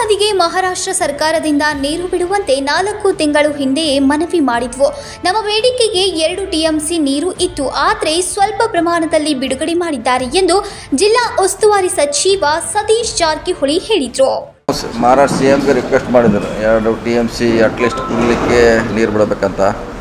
ನದಿಗೆ ಮಹಾರಾಷ್ಟ್ರ ಸರ್ಕಾರದಿಂದ ನೀರು ಬಿಡುವಂತೆ ನಾಲ್ಕು ತಿಂಗಳು ಹಿಂದೆಯೇ ಮನವಿ ಮಾಡಿದ್ವು ನಮ್ಮ ಬೇಡಿಕೆಗೆ ಎರಡು ಟಿಎಂಸಿ ನೀರು ಇತ್ತು ಆದರೆ ಸ್ವಲ್ಪ ಪ್ರಮಾಣದಲ್ಲಿ ಬಿಡುಗಡೆ ಮಾಡಿದ್ದಾರೆ ಎಂದು ಜಿಲ್ಲಾ ಉಸ್ತುವಾರಿ ಸಚಿವ ಸತೀಶ್ ಜಾರಕಿಹೊಳಿ ಹೇಳಿದರು ಮಹಾರಾಷ್ಟ್ರ ಸಿ ಎಮ್ಗೆ ರಿಕ್ವೆಸ್ಟ್ ಮಾಡಿದರು ಎರಡು ಟಿ ಎಮ್ ಸಿ ಅಟ್ಲೀಸ್ಟ್ ಕುಡಲಿಕ್ಕೆ ನೀರು ಬಿಡಬೇಕಂತ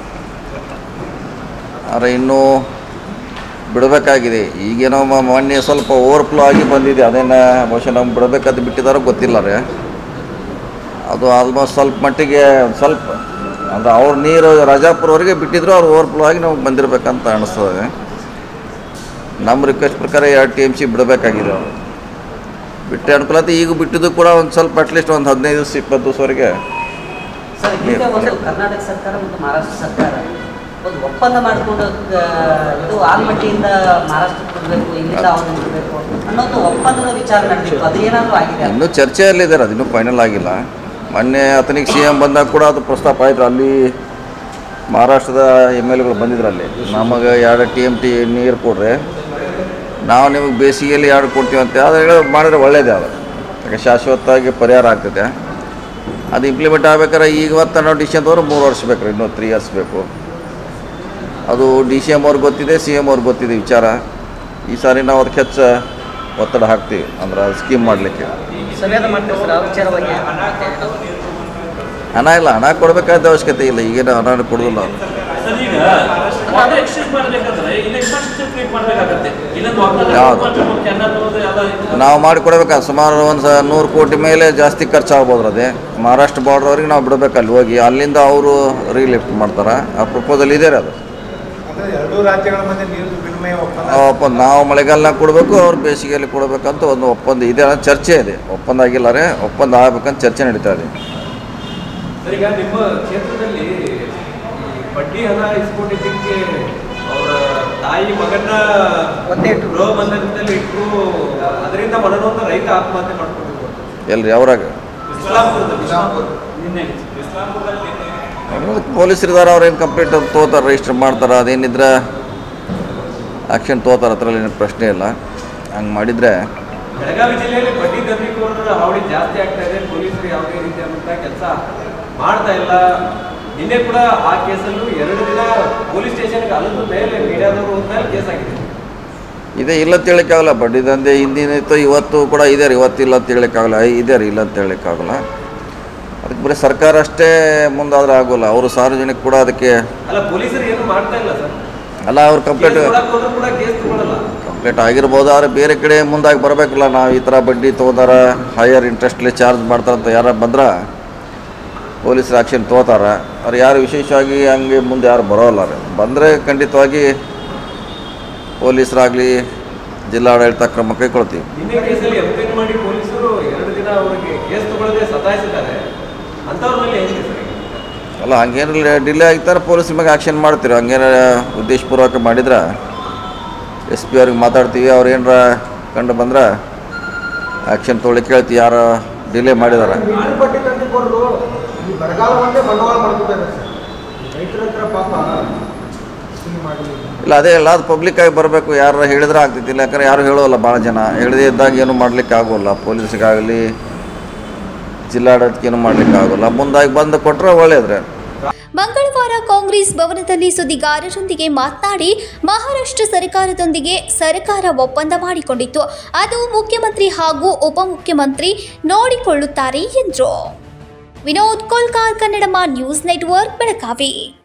ಆದರೆ ಇನ್ನೂ ಬಿಡಬೇಕಾಗಿದೆ ಈಗೇನೋ ಮ- ಮೊನ್ನೆ ಸ್ವಲ್ಪ ಓವರ್ಫ್ಲೋ ಆಗಿ ಬಂದಿದೆ ಅದೇನು ಬಹುಶಃ ನಮ್ಗೆ ಬಿಡಬೇಕಂತ ಬಿಟ್ಟಿದಾರೋ ಗೊತ್ತಿಲ್ಲ ರೀ ಅದು ಆಲ್ಮೋಸ್ಟ್ ಸ್ವಲ್ಪ ಮಟ್ಟಿಗೆ ಒಂದ್ ಸ್ವಲ್ಪ ಅಂದರೆ ಅವ್ರ ನೀರು ರಾಜಾಪುರವರೆಗೆ ಬಿಟ್ಟಿದ್ರು ಅವ್ರು ಓವರ್ಫ್ಲೋ ಆಗಿ ನಮ್ಗೆ ಬಂದಿರಬೇಕಂತ ಅನಿಸ್ತದೆ ನಮ್ಮ ರಿಕ್ವೆಸ್ಟ್ ಪ್ರಕಾರ ಎರಡು ಟಿ ಎಮ್ ಸಿ ಬಿಡಬೇಕಾಗಿದೆ ಅವರು ಬಿಟ್ಟೆ ಅನುಕೂಲ ಆಯ್ತು ಈಗ ಬಿಟ್ಟಿದ್ದು ಕೂಡ ಒಂದು ಸ್ವಲ್ಪ ಅಟ್ಲೀಸ್ಟ್ ಒಂದು ಹದಿನೈದು ದಿವಸ ಇಪ್ಪತ್ತು ದಿವಸವರೆಗೆ ಸರ್ ಹಿಂದೆ ಒಂದು ಕರ್ನಾಟಕ ಸರ್ಕಾರ ಮತ್ತು ಮಹಾರಾಷ್ಟ್ರ ಸರ್ಕಾರ ಒಂದು ಒಪ್ಪಂದ ಮಾಡಿಕೊಂಡು ಇದು ಆಲ್ಮಟ್ಟಿಯಿಂದ ಮಹಾರಾಷ್ಟ್ರಕ್ಕೆ ಕೊಡಬೇಕು ಇಲ್ಲಿಂದ ಅವ್ರಿಗೆ ಕೊಡಬೇಕು ಅನ್ನೋದು ಒಪ್ಪಂದದ ವಿಚಾರ ನಡೆದಿತ್ತು ಅದು ಏನಾದರೂ ಆಗಿದೆ ಇನ್ನೂ ಚರ್ಚೆಯಲ್ಲಿದ್ದಾರೆ ಅದು ಇನ್ನೂ ಫೈನಲ್ ಆಗಿಲ್ಲ ಮೊನ್ನೆ ಆತನಿಗೆ ಸಿ ಎಮ್ ಬಂದಾಗ ಕೂಡ ಅದು ಪ್ರಸ್ತಾಪ ಆಯಿತು ಅಲ್ಲಿ ಮಹಾರಾಷ್ಟ್ರದ ಎಮ್ ಎಲ್ ಎಗಳು ಬಂದಿದ್ರು ಅಲ್ಲಿ ನಮಗೆ ಎರಡು ಟಿ ಎಮ್ ಟಿ ನೀರು ಕೊಡ್ರಿ ನಾವು ನಿಮಗೆ ಬೇಸಿಗೆಯಲ್ಲಿ ಎರಡು ಕೊಡ್ತೀವಿ ಅಂತ ಅದು ಹೇಳಿ ಮಾಡಿದ್ರೆ ಒಳ್ಳೇದೇ ಅದು ಯಾಕೆ ಶಾಶ್ವತವಾಗಿ ಪರಿಹಾರ ಆಗ್ತದೆ ಅದು ಇಂಪ್ಲಿಮೆಂಟ್ ಆಗ್ಬೇಕಾದ್ರೆ ಈಗ ಇವತ್ತು ನಾವು ಡಿ ಸಿ ಎಮ್ ಮೂರು ವರ್ಷ ಬೇಕು ರೀ ಇನ್ನೂ ತ್ರೀ ಇಯರ್ಸ್ ಬೇಕು ಅದು ಡಿ ಸಿ ಎಮ್ ಅವ್ರಿಗೆ ಗೊತ್ತಿದೆ ಸಿ ಎಮ್ ಅವ್ರಿಗೆ ಗೊತ್ತಿದೆ ವಿಚಾರ ಈ ಸಾರಿ ನಾವು ಅದಕ್ಕೆ ಹೆಚ್ಚು ಒತ್ತಡ ಹಾಕ್ತೀವಿ ಅಂದ್ರೆ ಅದು ಸ್ಕೀಮ್ ಮಾಡಲಿಕ್ಕೆ ಸರಿಯಾದ ಮಾಡ್ತೀವಿ ಸರ್ ಆ ವಿಚಾರವಾಗಿ ಹಣ ಇಲ್ಲ ಹಣ ಕೊಡಬೇಕಾದ ಅವಶ್ಯಕತೆ ಇಲ್ಲ ಈಗೇನು ಹಣ ಕೊಡೋದಿಲ್ಲ ಅವ್ರು. ಸರ್ ಈಗ ವಾಟರ್ ಎಕ್ಸ್ಚೇಂಜ್ ಮಾಡ್ಬೇಕಂದ್ರೆ ಇಲ್ಲಿ ಇನ್ಫ್ರಾಸ್ಟ್ರಕ್ಚರ್ ಕ್ರಿಯೇಟ್ ಮಾಡಬೇಕಾಗತ್ತೆ ಇಲ್ಲೊಂದು ಯಾವ್ದು? ವಾಟರ್ ಕೆನಲ್ ಎಲ್ಲ ಇದು ನಾವು ಮಾಡಿ ಕೊಡಬೇಕಾ ಸುಮಾರು ಒಂದು ಸ ನೂರು ಕೋಟಿ ಮೇಲೆ ಜಾಸ್ತಿ ಖರ್ಚಾಗ್ಬೋದು ಅದೇ ಮಹಾರಾಷ್ಟ್ರ ಬಾರ್ಡ್ರವ್ರಿಗೆ ನಾವು ಬಿಡಬೇಕು ಅಲ್ಲಿ ಹೋಗಿ ಅಲ್ಲಿಂದ ಅವರು ರೀಲಿಫ್ಟ್ ಮಾಡ್ತಾರೆ ಆ ಪ್ರಪೋಸಲ್ ಇದೆ ರೀ ಅದು ಅಂದರೆ ಎರಡೂ ರಾಜ್ಯಗಳ ಮಧ್ಯೆ ನೀರು ವಿನಿಮಯ ಒಪ್ಪಂದ ಆ ಒಪ್ಪಂದ ನಾವು ಮಳೆಗಾಲನಾಗ ಕೊಡಬೇಕು ಅವ್ರು ಬೇಸಿಗೆಯಲ್ಲಿ ಕೊಡಬೇಕಂತ ಒಂದು ಒಪ್ಪಂದ ಇದೆ ಅನ್ನೋ ಚರ್ಚೆ ಇದೆ ಒಪ್ಪಂದ ಆಗಿಲ್ಲ ರೀ ಒಪ್ಪಂದ ಆಗ್ಬೇಕಂತ ಚರ್ಚೆ ನಡೀತಾ ಇದೆ ಸರ್ ಈಗ ನಿಮ್ಮ ಕ್ಷೇತ್ರದಲ್ಲಿ ಈ ಬಡ್ಡಿ ಹಣ ಇಸ್ಕೊಂಡಿದ್ದಕ್ಕೆ ಅವರ ತಾಯಿ ಮಗನ ಒಂದೇ ಇಟ್ಟು. ಗೃಹ ಬಂಧನದಲ್ಲಿ ಇಟ್ಟು ಅದರಿಂದ ಮನನೊಂದ ರೈತ ಆತ್ಮಹತ್ಯೆ ಮಾಡ್ಕೊಂಡಿದ್ರು ಎಲ್ರಿ ಅವರಾಗ ಇಸ್ಲಾಂಪುರದಲ್ಲಿ ನಿನ್ನೆ ಪೊಲೀಸರು ಇದಾರೆ ಅವ್ರೇನು ಕಂಪ್ಲೀಟ್ ತೋತಾರೆ ರಿಜಿಸ್ಟರ್ ಮಾಡ್ತಾರೆ ಅದೇನಿದ್ರೆ ಆ್ಯಕ್ಷನ್ ತೋತಾರೆ ಅದರಲ್ಲಿ ಏನು ಪ್ರಶ್ನೆ ಇಲ್ಲ ಹಂಗೆ ಮಾಡಿದರೆ ಬೆಳಗಾವಿ ಜಿಲ್ಲೆಯಲ್ಲಿ ಬಡ್ಡಿ ದಂಧೆಕೋರರ ಹಾವಳಿ ಜಾಸ್ತಿ ಆಗ್ತಾ ಇದೆ ಪೊಲೀಸರು ಯಾವುದೇ ರೀತಿಯಾದಂಥ ಕೆಲಸ ಮಾಡ್ತಾ ಇಲ್ಲ ನಿನ್ನೆ ಕೂಡ ಆ ಕೇಸಲ್ಲೂ ಎರಡು ದಿನ ಪೊಲೀಸ್ ಸ್ಟೇಷನ್ಗೆ ಅಲ್ಲದ ಮೇಲೆ ಮೀಡಿಯಾದವರು ಹೋದ್ಮೇಲೆ ಕೇಸ್ ಆಗಿದೆ ಇದೆ ಇಲ್ಲ ಅಂತ ಹೇಳೋಕ್ಕಾಗಲ್ಲ ಬಡ್ಡಿ ದಂಧೆ ಹಿಂದಿನ ಇತ್ತು ಇವತ್ತು ಕೂಡ ಇದೆ ರೀ ಇವತ್ತು ಇಲ್ಲ ಅಂತ ಹೇಳೋಕ್ಕಾಗಲ್ಲ ಇದೆ ರೀ ಇಲ್ಲ ಅಂತ ಹೇಳೋಕ್ಕಾಗಲ್ಲ ಅದಕ್ಕೆ ಬರೀ ಸರ್ಕಾರ ಅಷ್ಟೇ ಮುಂದಾದ್ರೆ ಆಗೋಲ್ಲ ಅವರು ಸಾರ್ವಜನಿಕ ಕೂಡ ಅದಕ್ಕೆ ಅಲ್ಲ ಪೊಲೀಸರು ಏನು ಮಾಡ್ತಾ ಇಲ್ಲ ಸರ್ ಅಲ್ಲ ಅವ್ರು ಕಂಪ್ಲೀಟ್ ಕೇಸ್ ಕೊಡಕ್ ಹೋದ್ರು ಕೂಡ ಕೇಸ್ ತಗೊಳ್ಳಲ್ಲ ಕಂಪ್ಲೀಟ್ ಆಗಿರ್ಬೋದು ಆದರೆ ಬೇರೆ ಕಡೆ ಮುಂದಾಗಿ ಬರಬೇಕಲ್ಲ ನಾವು ಈ ಥರ ಬಡ್ಡಿ ತೊಗೋತಾರ ಹೈಯರ್ ಇಂಟ್ರೆಸ್ಟ್ಲಿ ಚಾರ್ಜ್ ಮಾಡ್ತಾರಂತ ಯಾರು ಬಂದ್ರೆ ಪೊಲೀಸರು ಆ್ಯಕ್ಷನ್ ತೊಗೋತಾರೆ ಅವ್ರು ಯಾರು ವಿಶೇಷವಾಗಿ ಹಂಗೆ ಮುಂದೆ ಯಾರು ಬರೋಲ್ಲ ರೀ ಬಂದರೆ ಖಂಡಿತವಾಗಿ ಪೊಲೀಸರಾಗಲಿ ಜಿಲ್ಲಾಡಳಿತ ಕ್ರಮ ಕೈಗೊಳ್ತೀವಿ ನಿನ್ನೆ ಕೇಸಲ್ಲಿ ಎನ್ಕ್ವೈರಿ ಮಾಡಿ ಪೊಲೀಸರು ಎರಡು ದಿನ ಅವರಿಗೆ ಕೇಸ್ ತಗೊಳ್ಳದೆ ಸತಾಯಿಸಿದ್ದಾರೆ ಅಂಥವ್ರ ಮೇಲೆ ಏನಿದೆ ಸರ್ ಈಗ? ಅಲ್ಲ ಹಂಗೇನಿಲ್ಲ ಡಿಲೇ ಆಗಿತ್ತಾರೆ ಪೊಲೀಸ್ ಮೇಲೆ ಆ್ಯಕ್ಷನ್ ಮಾಡ್ತೀವಿ ಹಂಗೇನ ಉದ್ದೇಶಪೂರ್ವಕ ಮಾಡಿದ್ರೆ ಎಸ್ ಪಿ ಅವ್ರಿಗೆ ಮಾತಾಡ್ತೀವಿ ಅವ್ರು ಏನಾರ ಕಂಡು ಬಂದ್ರೆ ಆ್ಯಕ್ಷನ್ ತೊಗೊಳಿಕ್ಕೆ ಹೇಳ್ತೀವಿ ಯಾರು ಡಿಲೇ ಮಾಡಿದಾರೆ ನೀರು ಬಡ್ಡಿ ತಂದುಕೊಂಡು ಈ ಬರಗಾಲವನ್ನೇ ಬಂಡವಾಳ ಮಾಡ್ಕೊತಾರೆ ಸರ್ ರೈತರ ಹತ್ರ ಪಾಪ ಹಿಂಗೆ ಮಾಡಿ ಇಲ್ಲ ಅದೇ ಇಲ್ಲ ಅದು ಪಬ್ಲಿಕ್ಕಾಗಿ ಬರಬೇಕು ಯಾರು ಹೇಳಿದ್ರೆ ಆಗ್ತೈತಿ ಇಲ್ಲ ಯಾಕಂದ್ರೆ ಯಾರು ಹೇಳೋಲ್ಲ ಭಾಳ ಜನ ಹೇಳದೇ ಇದ್ದಾಗ ಏನು ಮಾಡ್ಲಿಕ್ಕೆ ಆಗೋಲ್ಲ ಪೊಲೀಸ್ಗಾಗಲಿ ಜಿಲ್ಲಾಡಳಿತಕ್ಕೆ ಏನು ಮಾಡ್ಲಿಕ್ಕೆ ಆಗೋಲ್ಲ ಮುಂದಾಗಿ ಬಂದು ಕೊಟ್ಟರೆ ಒಳ್ಳೇದ್ರೆ ಮಂಗಳವಾರ ಕಾಂಗ್ರೆಸ್ ಭವನದಲ್ಲಿ ಸುದ್ದಿಗಾರರೊಂದಿಗೆ ಮಾತನಾಡಿ ಮಹಾರಾಷ್ಟ್ರ ಸರ್ಕಾರದೊಂದಿಗೆ ಸರ್ಕಾರ ಒಪ್ಪಂದ ಮಾಡಿಕೊಂಡಿತ್ತು ಅದು ಮುಖ್ಯಮಂತ್ರಿ ಹಾಗೂ ಉಪಮುಖ್ಯಮಂತ್ರಿ ನೋಡಿಕೊಳ್ಳುತ್ತಾರೆ ಎಂದರು ವಿನೋದ್ ಕೋಲ್ಕಾರ್ ಕನ್ನಡಮ ನ್ಯೂಸ್ ನೆಟ್ವರ್ಕ್ ಬೆಳಗಾವಿ